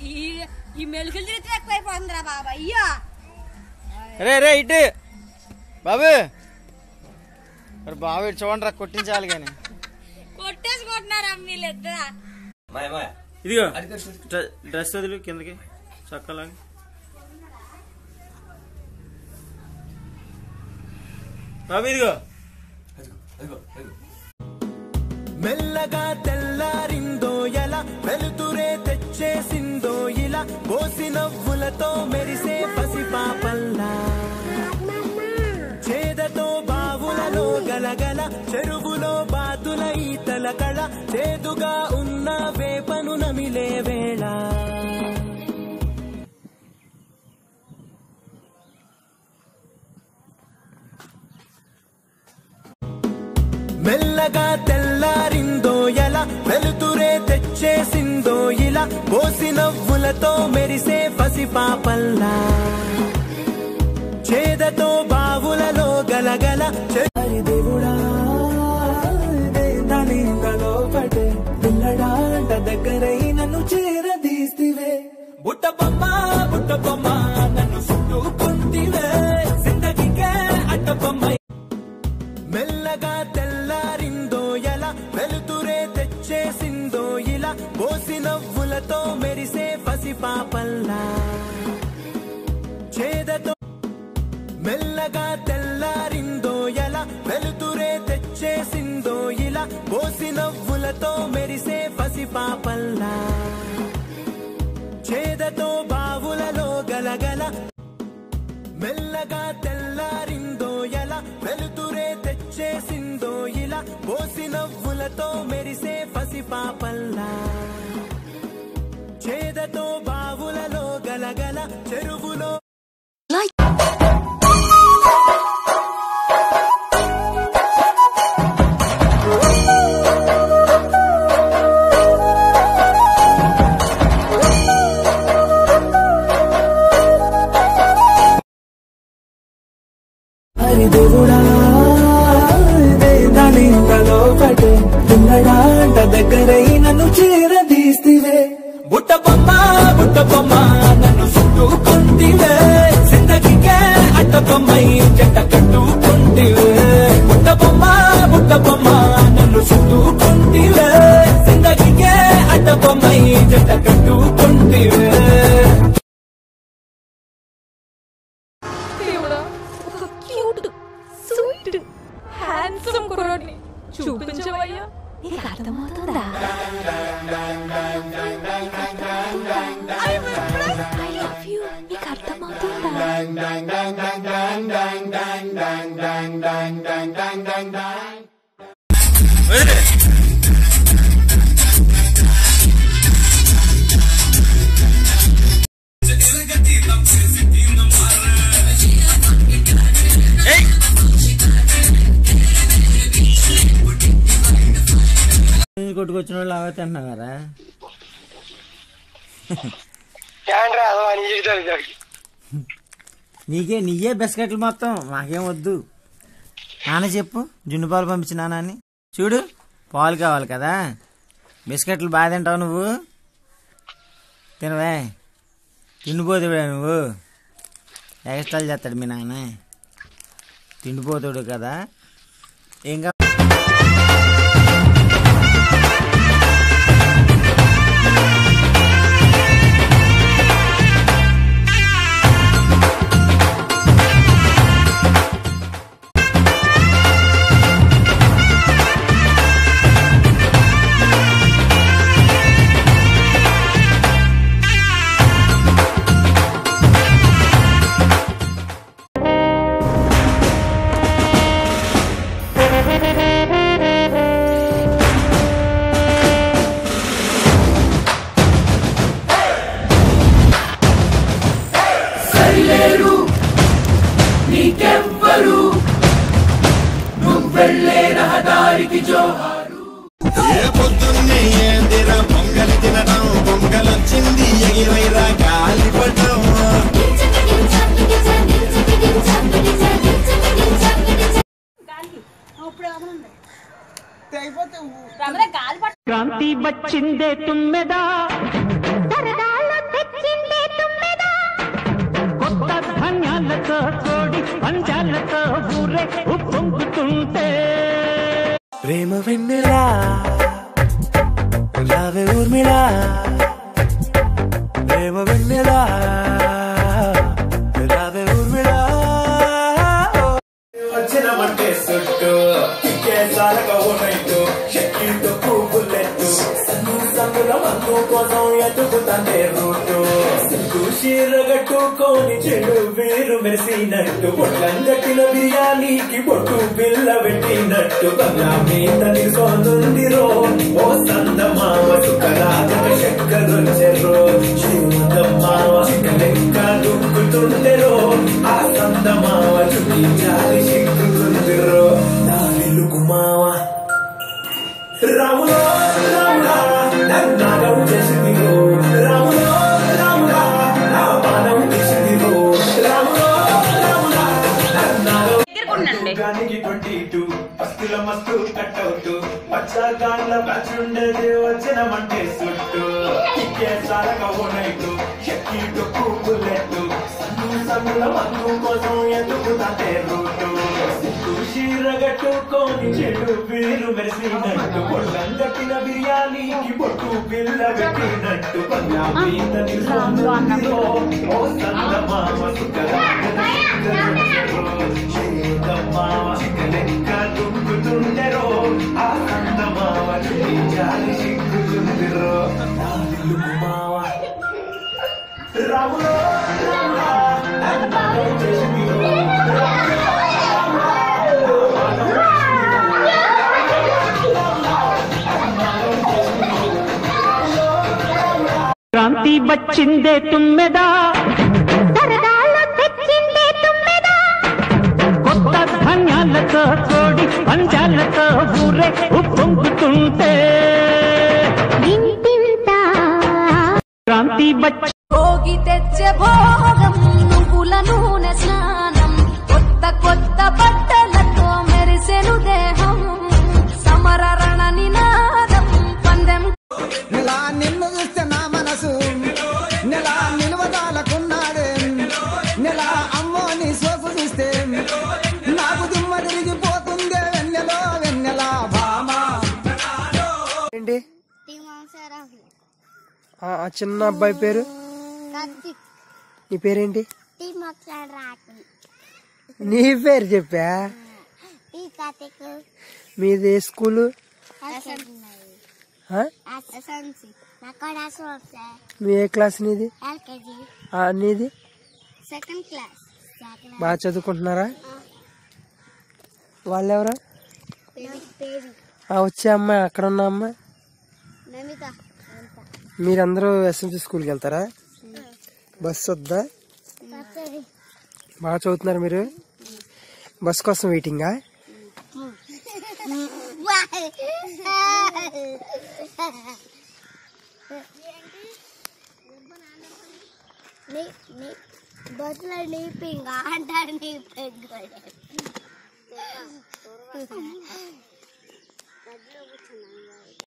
ఈ ఈ మెలుగులు తిరిగితే ఎక్కువైపోతుందిరా బాబా అయ్యో రే రే ఇటు బాబు మరి బాబు ఇటు చూడండి రా కొట్టించాలి కానీ కొట్టేసుకుంటున్నారా వీళ్ళిద్దరా ఇదిగో డ్ర- డ్రెస్ వదిలి కిందకి చక్కలాగా బాబు ఇదిగో మెల్లగా తెల్లారిందో ఎలా వెలుతురే తెచ్చేసిందో ఇలా పోసి నవ్వులతో మెరిసే పసి పాపల్లా చేదతో బావులలో గలగల చెరువులో బాతుల ఈతల కళ చేదుగా ఉన్న వేపను నమిలే వేళ మెల్లగా తెల్లారిందో ఎలా వెలుతురే తెచ్చేసిందో ఇలా పోసి నవ్వులతో మెరిసే పసి పాపల్లా చేదతో బావులలో గలగల చెరి దేవుడా ఇదే దాని ఇంతలో పడే పిల్లడాంట దగ్గరై నన్ను చేరదీస్తివే బుట్ట బొమ్మ బుట్ట బొమ్మ నన్ను చుట్టుకుంటివే జిందగీకే అడ్డ బొమ్మ మెల్లగా తెల్లారిందో ఎలా వెలుతురే తెచ్చేసిందో ఇలా పోసి నవ్వులతో మెరిసే పసి పాపల్లా చేదతో మెల్లగా తెల్లారిందో ఎలా వెలుతురే తెచ్చేసిందో ఇలా పోసి నవ్వులతో మెరిసే పసి పాపల్లా చేదతో బావులలో గలగల మెల్లగా తెల్లారిందో ఎలా వెలుతురే తెచ్చేసిందో ఇలా పోసి నవ్వులతో మెరిసే పసి పాపల్లా చేదతో బావులలో గలగల చెరువులో హరి దేవుడా ఇదే దాని ఇంతలో పడే పిల్లడాంట దగ్గరై నన్ను చేరదీస్తివే బుట్ట బొమ్మ బుట్ట బొమ్మ నన్ను చుట్టుకుంటివే జిందగీకే అడ్డ బొమ్మై జంట కట్టుకుంటివే బుట్ట బొమ్మ బుట్ట బొమ్మ నన్ను చుట్టుకుంటివే జిందగీకే అడ్డ బొమ్మై జంట కట్టుకుంటివే దేవుడా ఒక క్యూట్ స్వీట్ హ్యాండ్సమ్ కుర్రాడిని చూపించవయ్యా నీకు అర్థమవుతుందా ఐ లవ్ యూ నీకు అర్థమవుతుందా కొట్టుకొచ్చిన వాళ్ళు అవే తింటున్నావు కదా నీకే నీయే బిస్కెట్లు మొత్తం మాకేం వద్దు నాన్న చెప్పు జున్ను పాలు పంపించి నాన్న అని చూడు పాలు కావాలి కదా బిస్కెట్లు బాగా తింటావు నువ్వు తినవే తిండిపోతుడా నువ్వు ఎక్స్ట్రాలు చేస్తాడు మీ నాన్న తిండిపోతాడు కదా ఏం కా ఏ పొద్దున్నే ఏందిరా పొంగలి తినడం పొంగలొచ్చింది ఎగిరైరా గాలిపటం రమణ గాలి పట్టు క్రాంతి వచ్చిందే తుమ్మెదా సరదాలో పంజాలతో ఊరే ఉప్పొంగుతుంటే ప్రేమ వెన్నెలా రావే ఊర్మిళా ప్రేమ వెన్నెలా రావే ఊర్మిళా వచ్చినమంటే సుట్టు కేసాలగా ఉన్నట్టు షక్కీతో పువ్వులెట్టు సన్ను సన్నుల మందు కోసం ఎతుకుతాంటే రూటు సిగ్గు చీరగట్టుకోని చెడు వేరు మెరిసినట్టు పొట్లంగట్టిన బిర్యానీకి పొట్టు బిల్ల పెట్టినట్టు బంగ్లా మీద నిలుసోంది రో ఓ సందమావ సుఖరాగక చక్కరొచ్చెరో శ్రీమందమ్మావ చిక్కలెక్క దుక్కుతుండెరో ఆ సందమావ చుట్టి జాలి సిక్కుతుందిరో నా వెలుగు మావ రాములో రాములా నన్నాగం చేసిందిరో రాములో రాములా నా బాణం తీసిందిరో రాములో రాములా నన్నాగం గానికి ట్వంటీ టూ పస్తుల మస్తు కట్అవుట్ పచ్చగాళ్ళ బ్యాచ్ ఉండేది వచ్చినమంటే సుట్టు ఇక్కే సాలక ఓనైటు షక్కి డొక్కు బుల్లెట్ సన్ను సన్నుల మందు కోసం ఎదుగుతాంటే రూటు సిగ్గు చీరగట్టుకోని చెడు వీరు మెరిసినట్టు పొట్టం కట్టిన బిర్యానీకి పొట్టు బిల్ల పెట్టినట్టు పంజా మీద నిలుసొందిరో ఓ సన్న మామ సుఖరాగ చిక్కలెక్క దుక్కుతుండెరో ఆ సంద మావ చుట్టి జాలి సిక్కుతుందిరో నా వెలుగు మావ రాములో రాములా నన్నాగం చేసిందిరో క్రాంతి వచ్చిందే తుమ్మెదా కొత్త ధాన్యాలతో కోడి పంజాలతో ఊరే ఉప్పొంగుతుంటే క్రాంతి వచ్చి భోగి తెచ్చే భోగం నువ్వుల నూనె స్నానం కొత్త కొత్త బట్టలతో మెరిసెను దేహం సమర రణ నినాదం పందెం నెలా నిన్ను చూస్తే నా మనసు నెలా నిలవదాలకున్నాడే నెలా అమ్మో నీ సోపు చూస్తే నాకు దిమ్మ తిరిగిపోతుందే వెన్నెలో వెన్నెలా భామా ఏంటి ఆ ఆ చిన్న అబ్బాయి పేరు నీ పేరేంటి నీ పేరు చెప్పా మీది ఏ స్కూలు ఆ? మీ ఏ క్లాస్ నీది ఆ, నీది సెకండ్ క్లాస్ బాగా చదువుకుంటున్నారా వాళ్ళెవరు పేరు ఆ వచ్చే అమ్మాయి అక్కడ ఉన్న అమ్మాయి నమిత మీరందరూ ఎస్ఎంసీ స్కూల్కి వెళ్తారా బస్సు వద్దా బాగా చదువుతున్నారు మీరు బస్ కోసం వెయిటింగా బస్సులో నీపింగా అంటారు నీ పెద్దోడే